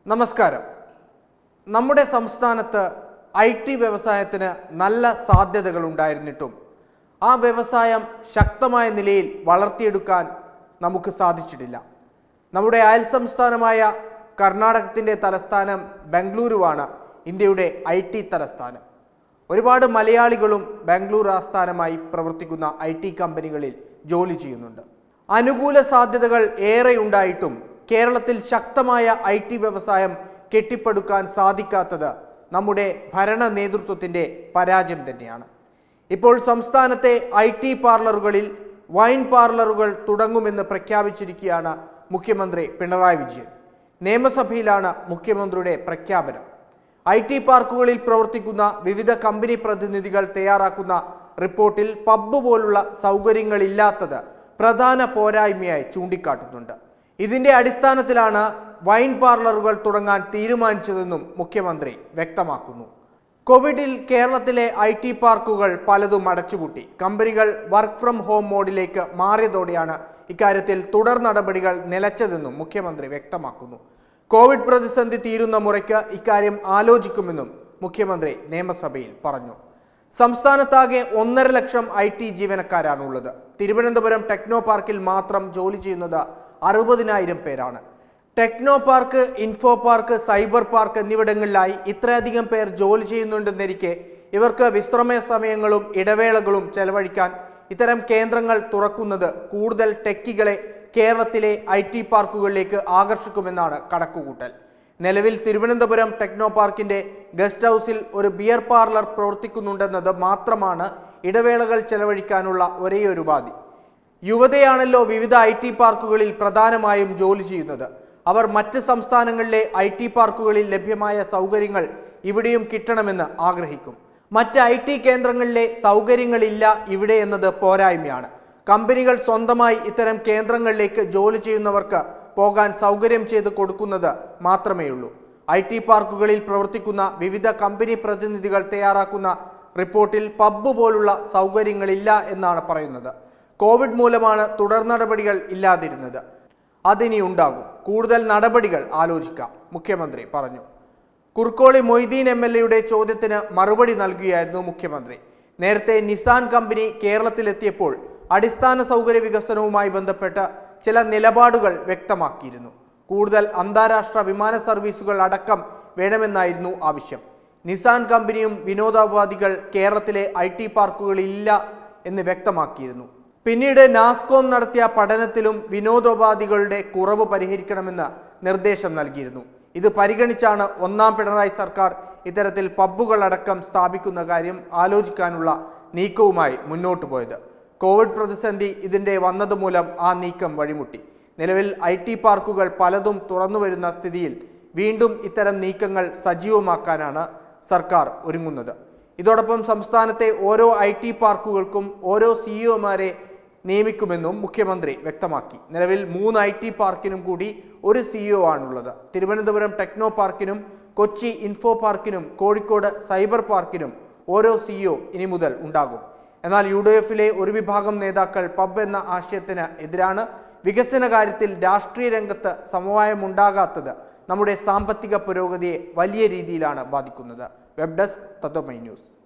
നമസ്കാരം നമ്മുടെ സംസ്ഥാനത്ത് ഐ ടി വ്യവസായത്തിന് നല്ല സാധ്യതകൾ ഉണ്ടായിരുന്നിട്ടും ആ വ്യവസായം ശക്തമായ നിലയിൽ വളർത്തിയെടുക്കാൻ നമുക്ക് സാധിച്ചിട്ടില്ല നമ്മുടെ അയൽ സംസ്ഥാനമായ കർണാടകത്തിൻ്റെ തലസ്ഥാനം ബംഗളൂരുവാണ് ഇന്ത്യയുടെ ഐ ടി തലസ്ഥാനം ഒരുപാട് മലയാളികളും ബാംഗ്ലൂർ ആസ്ഥാനമായി പ്രവർത്തിക്കുന്ന ഐ ടി കമ്പനികളിൽ ജോലി ചെയ്യുന്നുണ്ട് അനുകൂല സാധ്യതകൾ ഏറെ ഉണ്ടായിട്ടും കേരളത്തിൽ ശക്തമായ ഐ ടി വ്യവസായം കെട്ടിപ്പടുക്കാൻ സാധിക്കാത്തത് നമ്മുടെ ഭരണ നേതൃത്വത്തിൻ്റെ പരാജയം തന്നെയാണ് ഇപ്പോൾ സംസ്ഥാനത്തെ ഐ ടി പാർലറുകളിൽ വൈൻ പാർലറുകൾ തുടങ്ങുമെന്ന് പ്രഖ്യാപിച്ചിരിക്കുകയാണ് മുഖ്യമന്ത്രി പിണറായി വിജയൻ നിയമസഭയിലാണ് മുഖ്യമന്ത്രിയുടെ പ്രഖ്യാപനം ഐ ടി പാർക്കുകളിൽ പ്രവർത്തിക്കുന്ന വിവിധ കമ്പനി പ്രതിനിധികൾ തയ്യാറാക്കുന്ന റിപ്പോർട്ടിൽ പബ്ബ് പോലുള്ള സൗകര്യങ്ങളില്ലാത്തത് പ്രധാന പോരായ്മയായി ചൂണ്ടിക്കാട്ടുന്നുണ്ട് ഇതിന്റെ അടിസ്ഥാനത്തിലാണ് വൈൻ പാർലറുകൾ തുടങ്ങാൻ തീരുമാനിച്ചതെന്നും മുഖ്യമന്ത്രി വ്യക്തമാക്കുന്നു കോവിഡിൽ കേരളത്തിലെ ഐ ടി പാർക്കുകൾ പലതും അടച്ചുപൂട്ടി കമ്പനികൾ വർക്ക് ഫ്രം ഹോം മോഡിലേക്ക് മാറിയതോടെയാണ് ഇക്കാര്യത്തിൽ തുടർ നടപടികൾ നിലച്ചതെന്നും മുഖ്യമന്ത്രി വ്യക്തമാക്കുന്നു കോവിഡ് പ്രതിസന്ധി തീരുന്ന മുറയ്ക്ക് ഇക്കാര്യം ആലോചിക്കുമെന്നും മുഖ്യമന്ത്രി നിയമസഭയിൽ പറഞ്ഞു സംസ്ഥാനത്താകെ ഒന്നര ലക്ഷം ഐ ടി ജീവനക്കാരാണുള്ളത് തിരുവനന്തപുരം ടെക്നോ പാർക്കിൽ മാത്രം ജോലി ചെയ്യുന്നത് അറുപതിനായിരം പേരാണ് techno park info park cyber park എന്നിവിടങ്ങളിലായി ഇത്രയധികം പേർ ജോലി ചെയ്യുന്നുണ്ടെന്നിരിക്കെ ഇവർക്ക് വിശ്രമ സമയങ്ങളും ഇടവേളകളും ചെലവഴിക്കാൻ ഇത്തരം കേന്ദ്രങ്ങൾ തുറക്കുന്നത് കൂടുതൽ ടെക്കികളെ കേരളത്തിലെ ഐ ടി പാർക്കുകളിലേക്ക് ആകർഷിക്കുമെന്നാണ് കണക്കുകൂട്ടൽ നിലവിൽ തിരുവനന്തപുരം ടെക്നോ പാർക്കിന്റെ ഗസ്റ്റ് ഹൗസിൽ ഒരു ബിയർ പാർലർ പ്രവർത്തിക്കുന്നുണ്ടെന്നത് മാത്രമാണ് ഇടവേളകൾ ചെലവഴിക്കാനുള്ള ഒരേയൊരു ഉപാധി യുവതയാണല്ലോ വിവിധ ഐ ടി പാർക്കുകളിൽ പ്രധാനമായും ജോലി ചെയ്യുന്നത് അവർ മറ്റ് സംസ്ഥാനങ്ങളിലെ ഐ ടി പാർക്കുകളിൽ ലഭ്യമായ സൗകര്യങ്ങൾ ഇവിടെയും കിട്ടണമെന്ന് ആഗ്രഹിക്കും മറ്റ് ഐ ടി കേന്ദ്രങ്ങളിലെ സൗകര്യങ്ങളില്ല ഇവിടെ എന്നത് പോരായ്മയാണ് കമ്പനികൾ സ്വന്തമായി ഇത്തരം കേന്ദ്രങ്ങളിലേക്ക് ജോലി ചെയ്യുന്നവർക്ക് പോകാൻ സൗകര്യം ചെയ്ത് കൊടുക്കുന്നത് മാത്രമേയുള്ളൂ ഐ ടി പാർക്കുകളിൽ പ്രവർത്തിക്കുന്ന വിവിധ കമ്പനി പ്രതിനിധികൾ തയ്യാറാക്കുന്ന റിപ്പോർട്ടിൽ പബ്ബ് പോലുള്ള സൗകര്യങ്ങളില്ല എന്നാണ് പറയുന്നത് കോവിഡ് മൂലമാണ് തുടർ നടപടികൾ ഇല്ലാതിരുന്നത് അതിനി ഉണ്ടാകും കൂടുതൽ നടപടികൾ ആലോചിക്കാം മുഖ്യമന്ത്രി പറഞ്ഞു കുർക്കോളി മൊയ്തീൻ എം എൽ എയുടെ ചോദ്യത്തിന് മറുപടി നൽകുകയായിരുന്നു മുഖ്യമന്ത്രി നേരത്തെ നിസാൻ കമ്പനി കേരളത്തിലെത്തിയപ്പോൾ അടിസ്ഥാന സൗകര്യ വികസനവുമായി ബന്ധപ്പെട്ട് ചില നിലപാടുകൾ വ്യക്തമാക്കിയിരുന്നു കൂടുതൽ അന്താരാഷ്ട്ര വിമാന സർവീസുകൾ അടക്കം വേണമെന്നായിരുന്നു ആവശ്യം നിസാൻ കമ്പനിയും വിനോദോപാധികൾ കേരളത്തിലെ ഐ ടി പാർക്കുകളിലില്ല എന്ന് വ്യക്തമാക്കിയിരുന്നു പിന്നീട് നാസ്കോം നടത്തിയ പഠനത്തിലും വിനോദോപാധികളുടെ കുറവ് പരിഹരിക്കണമെന്ന് നിർദ്ദേശം നൽകിയിരുന്നു ഇത് പരിഗണിച്ചാണ് ഒന്നാം പിണറായി സർക്കാർ ഇത്തരത്തിൽ പബ്ബുകളടക്കം സ്ഥാപിക്കുന്ന കാര്യം ആലോചിക്കാനുള്ള നീക്കവുമായി മുന്നോട്ട് പോയത് കോവിഡ് പ്രതിസന്ധി ഇതിന്റെ വന്നതുമൂലം ആ നീക്കം വഴിമുട്ടി നിലവിൽ ഐ ടി പാർക്കുകൾ പലതും തുറന്നു വരുന്ന സ്ഥിതിയിൽ വീണ്ടും ഇത്തരം നീക്കങ്ങൾ സജീവമാക്കാനാണ് സർക്കാർ ഒരുങ്ങുന്നത് ഇതോടൊപ്പം സംസ്ഥാനത്തെ ഓരോ ഐ ടി പാർക്കുകൾക്കും ഓരോ സിഇഒമാരെ നിയമിക്കുമെന്നും മുഖ്യമന്ത്രി വ്യക്തമാക്കി നിലവിൽ മൂന്ന് ഐ ടി പാർക്കിനും കൂടി ഒരു സിഇഒ ആണുള്ളത് തിരുവനന്തപുരം ടെക്നോ പാർക്കിനും കൊച്ചി ഇൻഫോ പാർക്കിനും കോഴിക്കോട് സൈബർ പാർക്കിനും ഓരോ സിഇഒ ഇനി മുതൽ ഉണ്ടാകും എന്നാൽ യു ഡി എഫിലെ ഒരു വിഭാഗം നേതാക്കൾ പബ് എന്ന ആശയത്തിന് എതിരാണ് വികസന കാര്യത്തിൽ രാഷ്ട്രീയ രംഗത്ത് സമവായമുണ്ടാകാത്തത് നമ്മുടെ സാമ്പത്തിക പുരോഗതിയെ വലിയ രീതിയിലാണ് ബാധിക്കുന്നത് വെബ് ഡെസ്ക് തത്വമൈ ന്യൂസ്